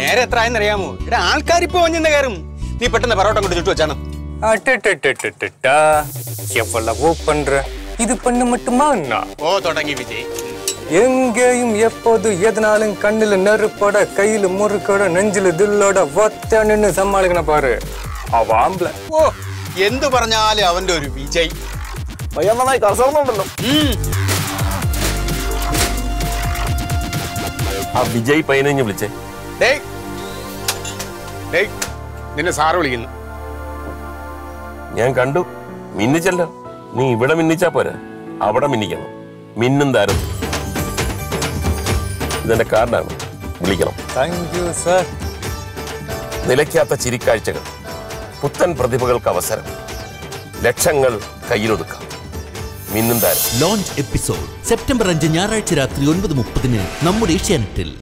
നേരെ എത്ര ആയെന്ന് അറിയാമോ ഇവിടെ ആൾക്കാർ ഇപ്പൊ വഞ്ഞെന്ന് കയറും നീ പെട്ടെന്ന് പറോട്ടം കൊണ്ട് ചുറ്റു വെച്ചാണ് அட்டட்டட்டட்டட்டா. எவ்வளவோ பண்ற இது பண்ண மட்டுமா என்ன ഓ തുടങ്ങി വിജയ് எங்கேயும் எப்போது எதனாலும் கண்ணுல நெருப்போட கையில முறுக்கோட நெஞ்சில தில்லோட ஒத்த நின்னு சமாளிக்கணும் பாரு அவ ஆம்பளை ഓ എന്തു പറഞ്ഞാലും അവന്റെ ഒരു വിജയ് പയ്യൻ നന്നായി കർഷകനുണ്ടല്ലോ ഉം. ആ വിജയ് പയ്യനെ വിളിച്ചേ ഡേയ് ഡേയ് നിന്നെ സാറ് വിളിക്കുന്നു ഞാൻ കണ്ടു മിന്നിച്ചല്ലോ നീ ഇവിടെ മിന്നിച്ചാ പോരാ അവിടെ മിന്നിക്കണം മിന്നും താരം ഇതെന്റെ കാർഡാണ് വിളിക്കണം தேங்க்யூ சார் നിലയ്ക്കാത്ത ചിരിക്കാഴ്ചകൾ പുത്തൻ പ്രതിഭകൾക്ക് അവസരം ലക്ഷങ്ങൾ കയ്യിലൊതുക്കാം മിന്നും താരം ലോഞ്ച് എപ്പിസോഡ് സെപ്റ്റംബർ അഞ്ച് ഞായറാഴ്ച രാത്രി ഒൻപത് മുപ്പതിന് നമ്മുടെ ഏഷ്യാനെറ്റിൽ